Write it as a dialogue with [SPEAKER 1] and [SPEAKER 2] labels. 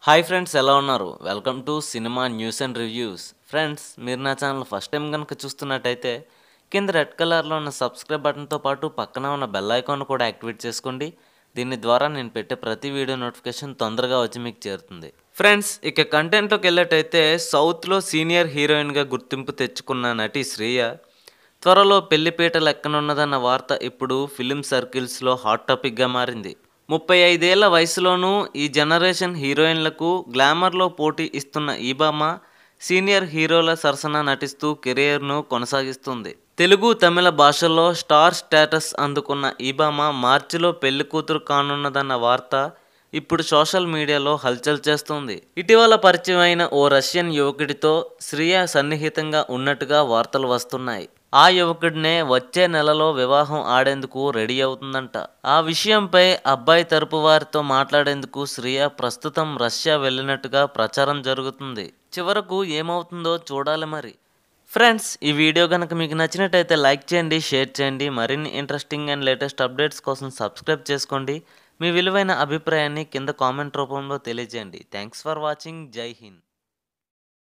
[SPEAKER 1] hi friends ఎలా ఉన్నారు welcome to cinema news and reviews friends మీరు నా ఛానల్ ఫస్ట్ టైం కనుక చూస్తున్నట్టయితే కింద రెడ్ కలర్లో ఉన్న సబ్స్క్రైబ్ బటన్తో పాటు పక్కన ఉన్న బెల్ ఐకాన్ కూడా యాక్టివేట్ చేసుకోండి దీని ద్వారా నేను పెట్టే ప్రతి వీడియో నోటిఫికేషన్ తొందరగా వచ్చి మీకు చేరుతుంది ఫ్రెండ్స్ ఇక కంటెంట్లోకి వెళ్ళేటైతే సౌత్లో సీనియర్ హీరోయిన్గా గుర్తింపు తెచ్చుకున్న నటి శ్రేయ త్వరలో పెళ్లిపీట లెక్కనున్నదన్న వార్త ఇప్పుడు ఫిలిం సర్కిల్స్లో హాట్ టాపిక్గా మారింది ముప్పై ఐదేళ్ల వయసులోనూ ఈ జనరేషన్ హీరోయిన్లకు గ్లామర్లో పోటీ ఇస్తున్న ఈ భామ సీనియర్ హీరోల సరసన నటిస్తూ కెరియర్ను కొనసాగిస్తుంది తెలుగు తమిళ భాషల్లో స్టార్ స్టేటస్ అందుకున్న ఈ భామ మార్చిలో పెళ్లి కూతురు కానున్నదన్న వార్త ఇప్పుడు సోషల్ మీడియాలో హల్చల్ చేస్తుంది ఇటీవల పరిచయం అయిన ఓ రష్యన్ యువకుడితో శ్రియ సన్నిహితంగా ఉన్నట్టుగా వార్తలు వస్తున్నాయి ఆ యువకుడినే వచ్చే నెలలో వివాహం ఆడేందుకు రెడీ అవుతుందంట ఆ విషయంపై అబ్బాయి తరపు వారితో మాట్లాడేందుకు శ్రియ ప్రస్తుతం రష్యా వెళ్ళినట్టుగా ప్రచారం జరుగుతుంది చివరకు ఏమవుతుందో చూడాలి మరి ఫ్రెండ్స్ ఈ వీడియో కనుక మీకు నచ్చినట్టయితే లైక్ చేయండి షేర్ చేయండి మరిన్ని ఇంట్రెస్టింగ్ అండ్ లేటెస్ట్ అప్డేట్స్ కోసం సబ్స్క్రైబ్ చేసుకోండి మీ విలువైన అభిప్రాయాన్ని కింద కామెంట్ రూపంలో తెలియజేయండి థ్యాంక్స్ ఫర్ వాచింగ్ జై హింద్